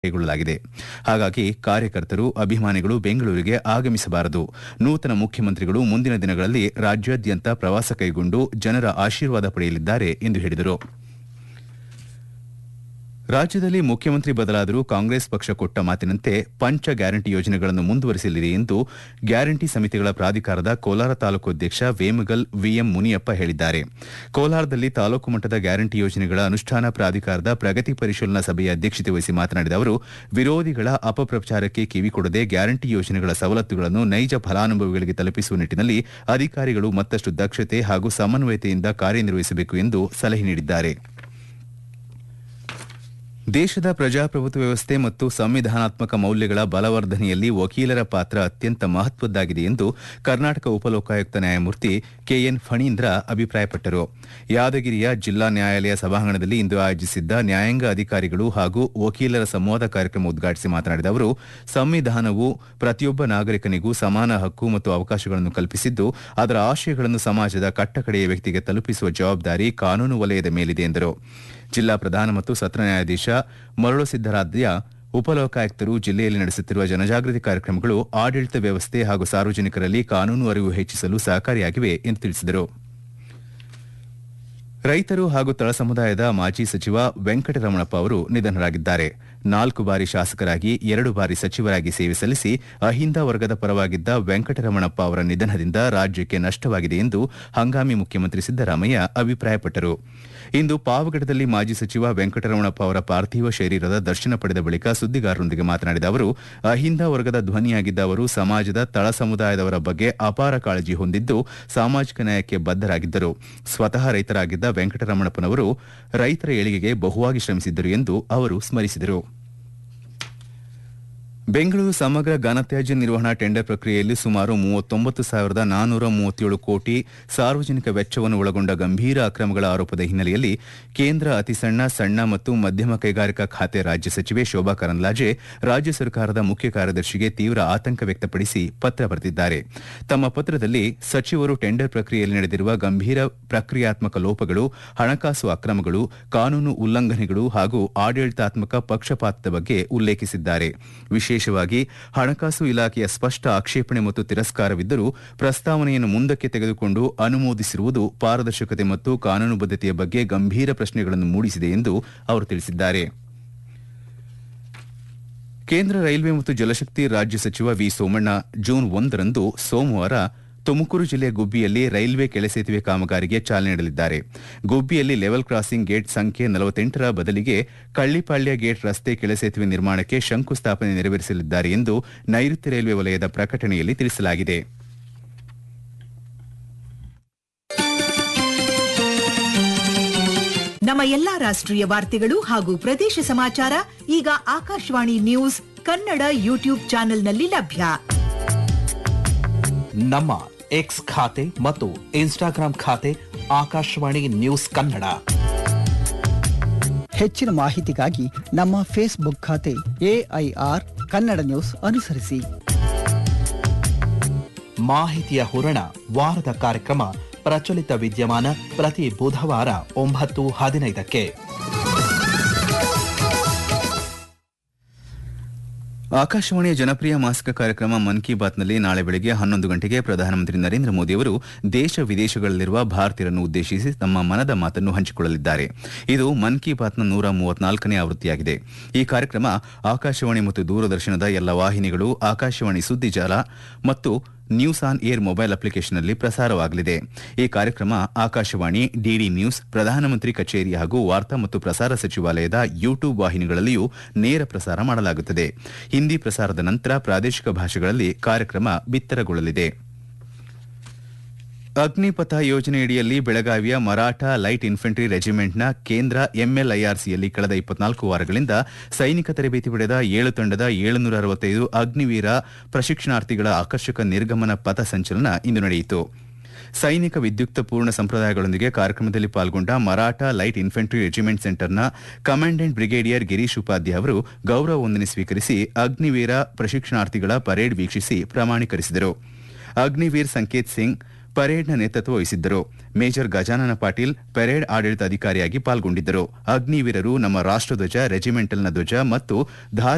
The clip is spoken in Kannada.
ಕೈಗೊಳ್ಳಲಾಗಿದೆ ಹಾಗಾಗಿ ಕಾರ್ಯಕರ್ತರು ಅಭಿಮಾನಿಗಳು ಬೆಂಗಳೂರಿಗೆ ಆಗಮಿಸಬಾರದು ನೂತನ ಮುಖ್ಯಮಂತ್ರಿಗಳು ಮುಂದಿನ ದಿನಗಳಲ್ಲಿ ರಾಜ್ಯಾದ್ಯಂತ ಪ್ರವಾಸ ಕೈಗೊಂಡು ಜನರ ಆಶೀರ್ವಾದ ಪಡೆಯಲಿದ್ದಾರೆ ಎಂದು ಹೇಳಿದರು ರಾಜ್ಯದಲ್ಲಿ ಮುಖ್ಯಮಂತ್ರಿ ಬದಲಾದರೂ ಕಾಂಗ್ರೆಸ್ ಪಕ್ಷ ಕೊಟ್ಟ ಮಾತಿನಂತೆ ಪಂಚ ಗ್ಯಾರಂಟಿ ಯೋಜನೆಗಳನ್ನು ಮುಂದುವರಿಸಲಿದೆ ಎಂದು ಗ್ಯಾರಂಟಿ ಸಮಿತಿಗಳ ಪ್ರಾಧಿಕಾರದ ಕೋಲಾರ ತಾಲೂಕು ಅಧ್ಯಕ್ಷ ವೇಮಗಲ್ ವಿಎಂ ಮುನಿಯಪ್ಪ ಹೇಳಿದ್ದಾರೆ ಕೋಲಾರದಲ್ಲಿ ತಾಲೂಕು ಮಟ್ಟದ ಗ್ಯಾರಂಟಿ ಯೋಜನೆಗಳ ಅನುಷ್ಠಾನ ಪ್ರಾಧಿಕಾರದ ಪ್ರಗತಿ ಪರಿಶೀಲನಾ ಸಭೆಯ ಅಧ್ಯಕ್ಷತೆ ವಹಿಸಿ ಮಾತನಾಡಿದ ಅವರು ವಿರೋಧಿಗಳ ಅಪಪ್ರಚಾರಕ್ಕೆ ಕಿವಿಕೊಡದೆ ಗ್ಯಾರಂಟಿ ಯೋಜನೆಗಳ ಸವಲತ್ತುಗಳನ್ನು ನೈಜ ಫಲಾನುಭವಿಗಳಿಗೆ ತಲುಪಿಸುವ ನಿಟ್ಟಿನಲ್ಲಿ ಅಧಿಕಾರಿಗಳು ಮತ್ತಷ್ಟು ದಕ್ಷತೆ ಹಾಗೂ ಸಮನ್ವಯತೆಯಿಂದ ಕಾರ್ಯನಿರ್ವಹಿಸಬೇಕು ಎಂದು ಸಲಹೆ ನೀಡಿದ್ದಾರೆ ದೇಶದ ಪ್ರಜಾಪ್ರಭುತ್ವ ವ್ಯವಸ್ಥೆ ಮತ್ತು ಸಂವಿಧಾನಾತ್ಮಕ ಮೌಲ್ಯಗಳ ಬಲವರ್ಧನೆಯಲ್ಲಿ ವಕೀಲರ ಪಾತ್ರ ಅತ್ಯಂತ ಮಹತ್ವದ್ದಾಗಿದೆ ಎಂದು ಕರ್ನಾಟಕ ಉಪಲೋಕಾಯುಕ್ತ ನ್ಯಾಯಮೂರ್ತಿ ಕೆಎನ್ ಫಣೀಂದ್ರ ಅಭಿಪ್ರಾಯಪಟ್ಟರು ಯಾದಗಿರಿಯ ಜಿಲ್ಲಾ ನ್ಯಾಯಾಲಯ ಸಭಾಂಗಣದಲ್ಲಿ ಇಂದು ಆಯೋಜಿಸಿದ್ದ ನ್ಯಾಯಾಂಗ ಅಧಿಕಾರಿಗಳು ಹಾಗೂ ವಕೀಲರ ಸಂವಾದ ಕಾರ್ಯಕ್ರಮ ಉದ್ಘಾಟಿಸಿ ಮಾತನಾಡಿದ ಅವರು ಸಂವಿಧಾನವು ಪ್ರತಿಯೊಬ್ಬ ನಾಗರಿಕನಿಗೂ ಸಮಾನ ಹಕ್ಕು ಮತ್ತು ಅವಕಾಶಗಳನ್ನು ಕಲ್ಪಿಸಿದ್ದು ಅದರ ಆಶಯಗಳನ್ನು ಸಮಾಜದ ಕಟ್ಟಕಡೆಯ ವ್ಯಕ್ತಿಗೆ ತಲುಪಿಸುವ ಜವಾಬ್ದಾರಿ ಕಾನೂನು ವಲಯದ ಮೇಲಿದೆ ಎಂದರು ಜಿಲ್ಲಾ ಪ್ರಧಾನ ಮತ್ತು ಸತ್ರ ನ್ಯಾಯಾಧೀಶ ಮರಳು ಸಿದ್ದರಾದ್ಯ ಉಪಲೋಕಾಯುಕ್ತರು ಜಿಲ್ಲೆಯಲ್ಲಿ ನಡೆಸುತ್ತಿರುವ ಜನಜಾಗೃತಿ ಕಾರ್ಯಕ್ರಮಗಳು ಆಡಳಿತ ವ್ಯವಸ್ಥೆ ಹಾಗೂ ಸಾರ್ವಜನಿಕರಲ್ಲಿ ಕಾನೂನು ಅರಿವು ಹೆಚ್ಚಿಸಲು ಸಹಕಾರಿಯಾಗಿವೆ ಎಂದು ತಿಳಿಸಿದರು ರೈತರು ಹಾಗೂ ತಳ ಸಮುದಾಯದ ಮಾಜಿ ಸಚಿವ ವೆಂಕಟರಮಣಪ್ಪ ಅವರು ನಿಧನರಾಗಿದ್ದಾರೆ ನಾಲ್ಕು ಬಾರಿ ಶಾಸಕರಾಗಿ ಎರಡು ಬಾರಿ ಸಚಿವರಾಗಿ ಸೇವೆ ಸಲ್ಲಿಸಿ ಅಹಿಂದ ವರ್ಗದ ಪರವಾಗಿದ್ದ ವೆಂಕಟರಮಣಪ್ಪ ಅವರ ನಿಧನದಿಂದ ರಾಜ್ಯಕ್ಕೆ ನಷ್ಟವಾಗಿದೆ ಎಂದು ಹಂಗಾಮಿ ಮುಖ್ಯಮಂತ್ರಿ ಸಿದ್ದರಾಮಯ್ಯ ಅಭಿಪ್ರಾಯಪಟ್ಟರು ಇಂದು ಪಾವಗಡದಲ್ಲಿ ಮಾಜಿ ಸಚಿವ ವೆಂಕಟರಮಣಪ್ಪ ಅವರ ಪಾರ್ಥಿವ ಶರೀರದ ದರ್ಶನ ಪಡೆದ ಬಳಿಕ ಸುದ್ದಿಗಾರರೊಂದಿಗೆ ಮಾತನಾಡಿದ ಅವರು ಅಹಿಂದ ವರ್ಗದ ಧ್ವನಿಯಾಗಿದ್ದ ಅವರು ಸಮಾಜದ ತಳ ಸಮುದಾಯದವರ ಬಗ್ಗೆ ಅಪಾರ ಕಾಳಜಿ ಹೊಂದಿದ್ದು ಸಾಮಾಜಿಕ ನ್ಯಾಯಕ್ಕೆ ಬದ್ದರಾಗಿದ್ದರು ಸ್ವತಃ ರೈತರಾಗಿದ್ದ ವೆಂಕಟರಮಣಪ್ಪನವರು ರೈತರ ಏಳಿಗೆಗೆ ಬಹುವಾಗಿ ಶ್ರಮಿಸಿದ್ದರು ಎಂದು ಅವರು ಸ್ಮರಿಸಿದರು ಬೆಂಗಳೂರು ಸಮಗ್ರ ಘನತ್ಯಾಜ್ಯ ನಿರ್ವಹಣಾ ಟೆಂಡರ್ ಪ್ರಕ್ರಿಯೆಯಲ್ಲಿ ಸುಮಾರು ಮೂವತ್ತೊಂಬತ್ತು ಸಾವಿರದ ನಾನ್ನೂರ ಮೂವತ್ತೇಳು ಕೋಟಿ ಸಾರ್ವಜನಿಕ ವೆಚ್ಚವನ್ನು ಒಳಗೊಂಡ ಗಂಭೀರ ಅಕ್ರಮಗಳ ಆರೋಪದ ಹಿನ್ನೆಲೆಯಲ್ಲಿ ಕೇಂದ್ರ ಅತಿಸಣ್ಣ ಸಣ್ಣ ಮತ್ತು ಮಧ್ಯಮ ಕೈಗಾರಿಕಾ ಖಾತೆ ರಾಜ್ಯ ಸಚಿವೆ ಶೋಭಾ ಕರಂದ್ಲಾಜೆ ರಾಜ್ಯ ಸರ್ಕಾರದ ಮುಖ್ಯ ಕಾರ್ಯದರ್ಶಿಗೆ ತೀವ್ರ ಆತಂಕ ವ್ಯಕ್ತಪಡಿಸಿ ಪತ್ರ ಬರೆದಿದ್ದಾರೆ ತಮ್ಮ ಪತ್ರದಲ್ಲಿ ಸಚಿವರು ಟೆಂಡರ್ ಪ್ರಕ್ರಿಯೆಯಲ್ಲಿ ನಡೆದಿರುವ ಗಂಭೀರ ಪ್ರಕ್ರಿಯಾತ್ಮಕ ಲೋಪಗಳು ಹಣಕಾಸು ಅಕ್ರಮಗಳು ಕಾನೂನು ಉಲ್ಲಂಘನೆಗಳು ಹಾಗೂ ಆಡಳಿತಾತ್ಮಕ ಪಕ್ಷಪಾತದ ಬಗ್ಗೆ ಉಲ್ಲೇಖಿಸಿದ್ದಾರೆ ವಿಶೇಷವಾಗಿ ಹಣಕಾಸು ಇಲಾಖೆಯ ಸ್ಪಷ್ಟ ಆಕ್ಷೇಪಣೆ ಮತ್ತು ತಿರಸ್ಕಾರವಿದ್ದರೂ ಪ್ರಸ್ತಾವನೆಯನ್ನು ಮುಂದಕ್ಕೆ ತೆಗೆದುಕೊಂಡು ಅನುಮೋದಿಸಿರುವುದು ಪಾರದರ್ಶಕತೆ ಮತ್ತು ಕಾನೂನುಬದ್ಧತೆಯ ಬಗ್ಗೆ ಗಂಭೀರ ಪ್ರಶ್ನೆಗಳನ್ನು ಮೂಡಿಸಿದೆ ಎಂದು ಅವರು ತಿಳಿಸಿದ್ದಾರೆ ಕೇಂದ್ರ ರೈಲ್ವೆ ಮತ್ತು ಜಲಶಕ್ತಿ ರಾಜ್ಯ ಸಚಿವ ವಿ ಸೋಮಣ್ಣ ಜೂನ್ ಒಂದರಂದು ಸೋಮವಾರ ತುಮಕೂರು ಜಿಲ್ಲೆಯ ಗುಬ್ಬಿಯಲ್ಲಿ ರೈಲ್ವೆ ಕೆಳಸೇತುವೆ ಕಾಮಗಾರಿಗೆ ಚಾಲನೆ ನೀಡಲಿದ್ದಾರೆ ಗುಬ್ಬಿಯಲ್ಲಿ ಲೆವೆಲ್ ಕ್ರಾಸಿಂಗ್ ಗೇಟ್ ಸಂಖ್ಯೆ ನಲವತ್ತೆಂಟರ ಬದಲಿಗೆ ಕಳ್ಳಿಪಾಳ್ಯ ಗೇಟ್ ರಸ್ತೆ ಕೆಳಸೇತುವೆ ನಿರ್ಮಾಣಕ್ಕೆ ಶಂಕುಸ್ಥಾಪನೆ ನೆರವೇರಿಸಲಿದ್ದಾರೆ ಎಂದು ನೈಋತ್ಯ ರೈಲ್ವೆ ವಲಯದ ಪ್ರಕಟಣೆಯಲ್ಲಿ ತಿಳಿಸಲಾಗಿದೆ ನಮ್ಮ ಎಲ್ಲಾ ರಾಷ್ಟ್ರೀಯ ವಾರ್ತೆಗಳು ಹಾಗೂ ಪ್ರದೇಶ ಸಮಾಚಾರ ಈಗ ಆಕಾಶವಾಣಿ ನ್ಯೂಸ್ ಕನ್ನಡ ಯೂಟ್ಯೂಬ್ ಚಾನೆಲ್ನಲ್ಲಿ ಲಭ್ಯ ನಮ್ಮ ಎಕ್ಸ್ ಖಾತೆ ಮತ್ತು ಇನ್ಸ್ಟಾಗ್ರಾಂ ಖಾತೆ ಆಕಾಶವಾಣಿ ನ್ಯೂಸ್ ಕನ್ನಡ ಹೆಚ್ಚಿನ ಮಾಹಿತಿಗಾಗಿ ನಮ್ಮ ಫೇಸ್ಬುಕ್ ಖಾತೆ ಎಐಆರ್ ಕನ್ನಡ ನ್ಯೂಸ್ ಅನುಸರಿಸಿ ಮಾಹಿತಿಯ ಹೂರಣ ವಾರದ ಕಾರ್ಯಕ್ರಮ ಪ್ರಚಲಿತ ವಿದ್ಯಮಾನ ಪ್ರತಿ ಬುಧವಾರ ಒಂಬತ್ತು ಹದಿನೈದಕ್ಕೆ ಆಕಾಶವಾಣಿಯ ಜನಪ್ರಿಯ ಮಾಸಿಕ ಕಾರ್ಯಕ್ರಮ ಮನ್ ಕಿ ಬಾತ್ನಲ್ಲಿ ನಾಳೆ ಬೆಳಗ್ಗೆ ಹನ್ನೊಂದು ಗಂಟೆಗೆ ಪ್ರಧಾನಮಂತ್ರಿ ನರೇಂದ್ರ ಮೋದಿ ಅವರು ದೇಶ ವಿದೇಶಗಳಲ್ಲಿರುವ ಭಾರತೀಯರನ್ನು ಉದ್ದೇಶಿಸಿ ತಮ್ಮ ಮನದ ಮಾತನ್ನು ಹಂಚಿಕೊಳ್ಳಲಿದ್ದಾರೆ ಇದು ಮನ್ ಕಿ ಬಾತ್ನ ನೂರ ಮೂವತ್ನಾಲ್ಕನೇ ಆವೃತ್ತಿಯಾಗಿದೆ ಈ ಕಾರ್ಯಕ್ರಮ ಆಕಾಶವಾಣಿ ಮತ್ತು ದೂರದರ್ಶನದ ಎಲ್ಲ ವಾಹಿನಿಗಳು ಆಕಾಶವಾಣಿ ಸುದ್ದಿ ಜಾಲ ಮತ್ತು ನ್ಯೂಸ್ ಆನ್ ಏರ್ ಮೊಬೈಲ್ ಅಪ್ಲಿಕೇಶನ್ನಲ್ಲಿ ಪ್ರಸಾರವಾಗಲಿದೆ ಈ ಕಾರ್ಯಕ್ರಮ ಆಕಾಶವಾಣಿ ಡಿಡಿ ನ್ಯೂಸ್ ಪ್ರಧಾನಮಂತ್ರಿ ಕಚೇರಿ ಹಾಗೂ ವಾರ್ತಾ ಮತ್ತು ಪ್ರಸಾರ ಸಚಿವಾಲಯದ ಯೂಟ್ಯೂಬ್ ವಾಹಿನಿಗಳಲ್ಲಿಯೂ ನೇರ ಪ್ರಸಾರ ಮಾಡಲಾಗುತ್ತದೆ ಹಿಂದಿ ಪ್ರಸಾರದ ನಂತರ ಪ್ರಾದೇಶಿಕ ಭಾಷೆಗಳಲ್ಲಿ ಕಾರ್ಯಕ್ರಮ ಬಿತ್ತರಗೊಳ್ಳಲಿದೆ ಅಗ್ನಿಪಥ ಯೋಜನೆಯಡಿಯಲ್ಲಿ ಬೆಳಗಾವಿಯ ಮರಾಠ ಲೈಟ್ ಇನ್ಫೆಂಟ್ರಿ ರೆಜಿಮೆಂಟ್ನ ಕೇಂದ್ರ ಎಂಎಲ್ಐಆರ್ಸಿಯಲ್ಲಿ ಕಳೆದ ಇಪ್ಪತ್ನಾಲ್ಕು ವಾರಗಳಿಂದ ಸೈನಿಕ ತರಬೇತಿ ಪಡೆದ ಏಳು ತಂಡದ ಏಳುನೂರ ಅರವತ್ತೈದು ಅಗ್ನಿವೀರ ಪ್ರಶಿಕ್ಷಣಾರ್ಥಿಗಳ ಆಕರ್ಷಕ ನಿರ್ಗಮನ ಪಥ ಸಂಚಲನ ಇಂದು ನಡೆಯಿತು ಸೈನಿಕ ವಿದ್ಯುಕ್ತ ಪೂರ್ಣ ಸಂಪ್ರದಾಯಗಳೊಂದಿಗೆ ಕಾರ್ಯಕ್ರಮದಲ್ಲಿ ಪಾಲ್ಗೊಂಡ ಮರಾಠ ಲೈಟ್ ಇನ್ಫೆಂಟ್ರಿ ರೆಜಿಮೆಂಟ್ ಸೆಂಟರ್ನ ಕಮಾಂಡೆಂಟ್ ಬ್ರಿಗೇಡಿಯರ್ ಗಿರೀಶ್ ಉಪಾಧ್ಯಾಯ ಅವರು ಗೌರವ ವಂದನೆ ಸ್ವೀಕರಿಸಿ ಅಗ್ನಿವೀರ ಪ್ರಶಿಕ್ಷಣಾರ್ಥಿಗಳ ಪರೇಡ್ ವೀಕ್ಷಿಸಿ ಪ್ರಮಾಣೀಕರಿಸಿದರು ಅಗ್ನಿವೀರ್ ಸಂಕೇತ್ ಸಿಂಗ್ ಪರೇಡ್ನ ನೇತೃತ್ವ ವಹಿಸಿದ್ದರು ಮೇಜರ್ ಗಜಾನನ ಪಾಟೀಲ್ ಪರೇಡ್ ಆಡಳಿತ ಅಧಿಕಾರಿಯಾಗಿ ಪಾಲ್ಗೊಂಡಿದ್ದರು ಅಗ್ನಿವೀರರು ನಮ್ಮ ರಾಷ್ಟಧ್ವಜ ರೆಜಿಮೆಂಟಲ್ನ ಧ್ವಜ ಮತ್ತು ಧಾರ್